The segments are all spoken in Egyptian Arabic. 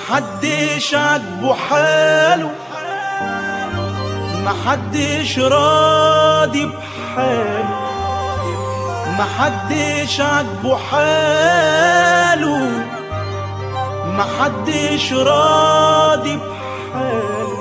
محدش عاجبه حاله محدش راضي بحاله محدش عاجبه حاله محدش راضي بحاله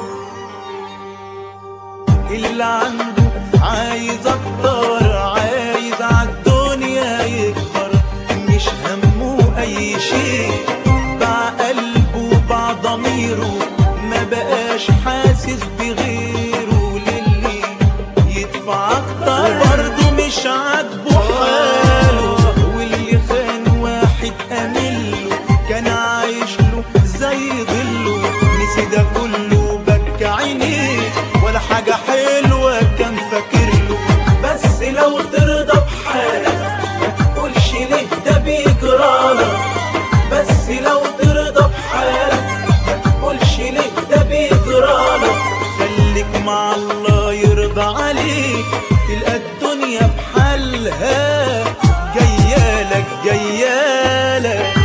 اللي عنده عايز اكتر عايز عالدنيا يكتر مش همه اي شيء باع قلبه باع ضميره ما بقاش حاسس بغيره للي يدفع اكتر برضه مش عاجبه حاله واللي خان واحد امله كان عايش له زي ظله نسي ده كله بكى عينيه ولا حاجة حلوة كان فاكر له بس لو ترضى بحالك ما تقولش ليه ده بيجرالك بس لو ترضى بحالك ما تقولش ليه ده بيجرالك خليك مع الله يرضى عليك تلقى الدنيا بحالها جيالك جيالك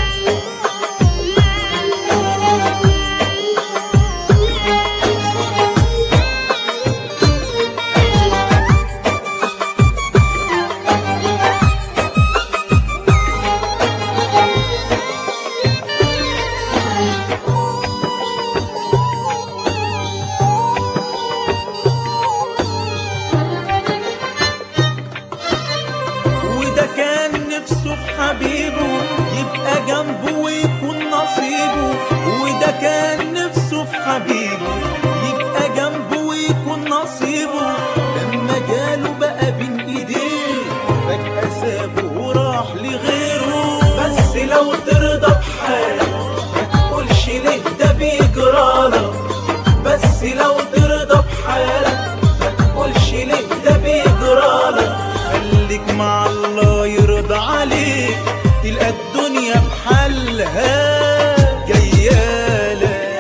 وده كان نفسه في حبيبه يبقى جنبه ويكون نصيبه وده كان نفسه في حبيبه يبقى جنبه ويكون نصيبه لما جاله بقى بين ايديه فجأة سابه وراح لغيره بس لو ترضى بحالك ما تقولش ليه ده بيجرالك بس لو ترضى بحالك ما تقولش ليه ده بيجرالك خليك مع الله يرضى عليك تلقى الدنيا بحالها جيالك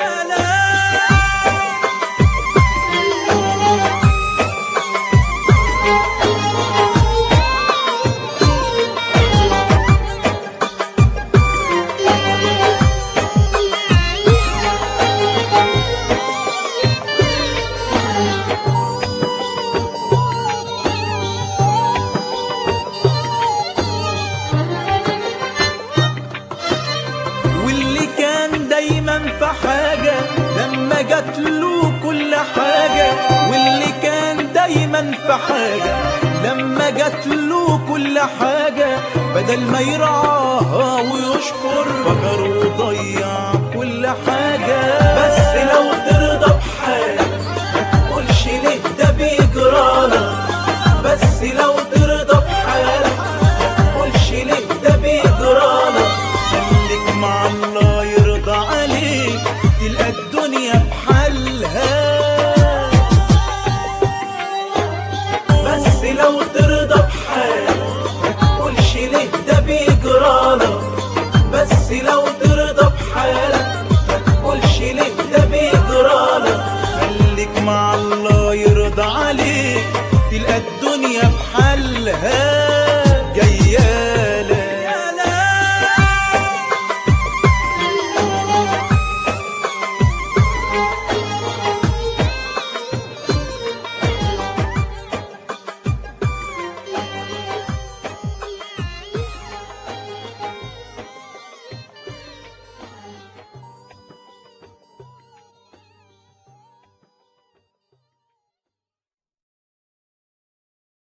واللي كان دايما في حاجة لما جات له كل حاجة واللي كان دايما في حاجة لما جات له كل حاجة بدل ما يرعاها ويشكر فجر وضيع كل حاجة بس لو ترضى بحالك ما تقولش ليه ده بيجرالك بس لو ترضى بحالك ما تقولش ليه ده بيجرالك خليك مع الله يرضى عليك تلقى الدنيا بحالها بس لو ترضى